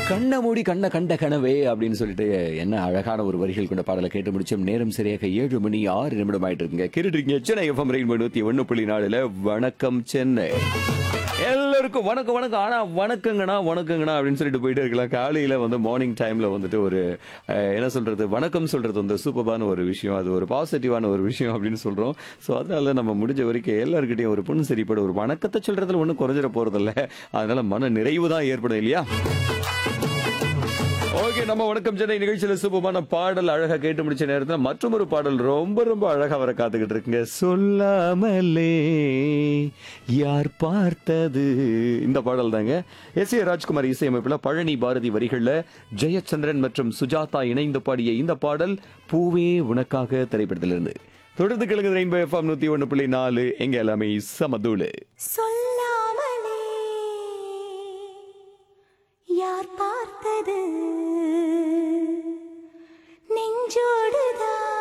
கண்ண மூடி கண்ண கண்ட கனவே அப்படின்னு சொல்லிட்டு என்ன அழகான ஒரு வரிகள் கொண்ட பாடலை கேட்டு முடிச்சோம் நேரம் சரியாக ஏழு மணி ஆறு நிமிடம் ஆயிட்டு இருக்குங்க கேட்டுருக்கீங்க சென்னை எஃப்எம் ரெயின் நூத்தி ஒண்ணு புள்ளி நாலுல வணக்கம் சென்னை எல்லாருக்கும் வணக்கம் வணக்கம் ஆனா வணக்கங்கண்ணா வணக்கங்கண்ணா அப்படின்னு சொல்லிட்டு போயிட்டே இருக்கலாம் காலையில வந்து மார்னிங் டைம்ல வந்துட்டு ஒரு அஹ், என்ன சொல்றது வணக்கம் சொல்றது வந்து சூப்பரான ஒரு விஷயம் அது ஒரு பாசிட்டிவான ஒரு விஷயம் அப்படின்னு சொல்றோம் ஸோ அதனால நம்ம முடிஞ்ச வரைக்கும் எல்லாருக்கிட்டையும் ஒரு புன் சரிப்பட ஒரு வணக்கத்தை சொல்றதுல ஒன்றும் குறைஞ்சிட போறதில்ல அதனால மன நிறைவு தான் ஏற்படும் இல்லையா ஓகே நம்ம வணக்கம் சென்னை நிகழ்ச்சியில சூப்பமான பாடல் அழகா கேட்டு முடிச்ச நேரத்துல மற்றும் ஒரு பாடல் ரொம்ப ரொம்ப அழகா வர காத்துக்கிட்டு இருக்குங்க சொல்லாமலே யார் பார்த்தது இந்த பாடல் தாங்க எஸ் ஏ ராஜ்குமார் இசையமைப்புல பழனி பாரதி வரிகள்ல ஜெயச்சந்திரன் மற்றும் சுஜாதா இணைந்து பாடிய இந்த பாடல் பூவே உனக்காக திரைப்படத்திலிருந்து தொடர்ந்து கிழங்கு ரெயின்போ எஃப்எம் நூத்தி ஒண்ணு புள்ளி நாலு எங்க எல்லாமே சமதூளு சொல்லாமலே யார் பார்த்தது நெஞ்சோர